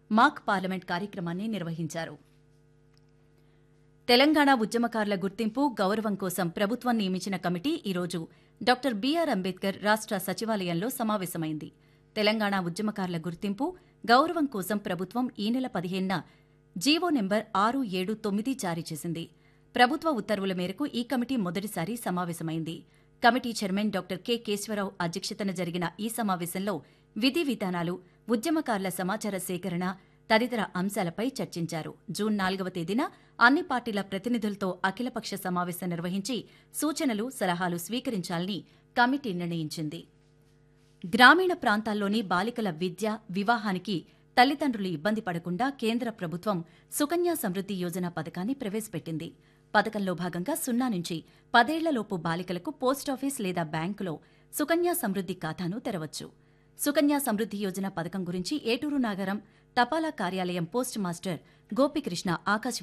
మాక్ parliament కార్యక్రమాన్ని నిర్వహించారు తెలంగాణ ఉద్యమకారుల గుర్తింపు గౌరవం కోసం ప్రభుత్వం నియమించిన కమిటీ ఈరోజు డాక్టర్ బీఆర్ అంబేద్కర్ రాష్ట సచివాలయంలో సమావేశమైంది తెలంగాణ ఉద్యమకారుల గుర్తింపు గౌరవం కోసం ప్రభుత్వం ఈ నెల పదిహేనున జీవో నెంబర్ ఆరు ఏడు తొమ్మిది జారీ చేసింది ప్రభుత్వ ఉత్తర్వుల మేరకు ఈ కమిటీ మొదటిసారి సమావేశమైంది committee chairman doctor K Keshavarao అధ్యక్షతన జరిగిన ఈ సమావేశంలో విధి విధానాలు ఉద్యమకారుల సమాచార సేకరణ తదితర అంశాలపై చర్చించారు జూన్ నాలుగవ తేదీన అన్ని పార్టీల ప్రతినిధులతో అఖిలపక్ష సమావేశం నిర్వహించి సూచనలు సలహాలు స్వీకరించాలని కమిటీ నిర్ణయించింది గ్రామీణ ప్రాంతాల్లోని బాలికల విద్య వివాహానికి తల్లిదండ్రులు ఇబ్బంది పడకుండా కేంద్ర ప్రభుత్వం సుకన్య సమృద్ది యోజన పథకాన్ని ప్రవేశపెట్టింది పథకంలో భాగంగా సున్నా నుంచి పదేళ్లలోపు బాలికలకు పోస్టాఫీస్ లేదా బ్యాంకులో సుకన్య సమృద్ది ఖాతాను తెరవచ్చు సుకన్య సమృద్ది యోజన పథకం గురించి ఏటూరు నాగరం తపాలా కార్యాలయం పోస్ట్ మాస్టర్ గోపికృష్ణ ఆకాశవాణి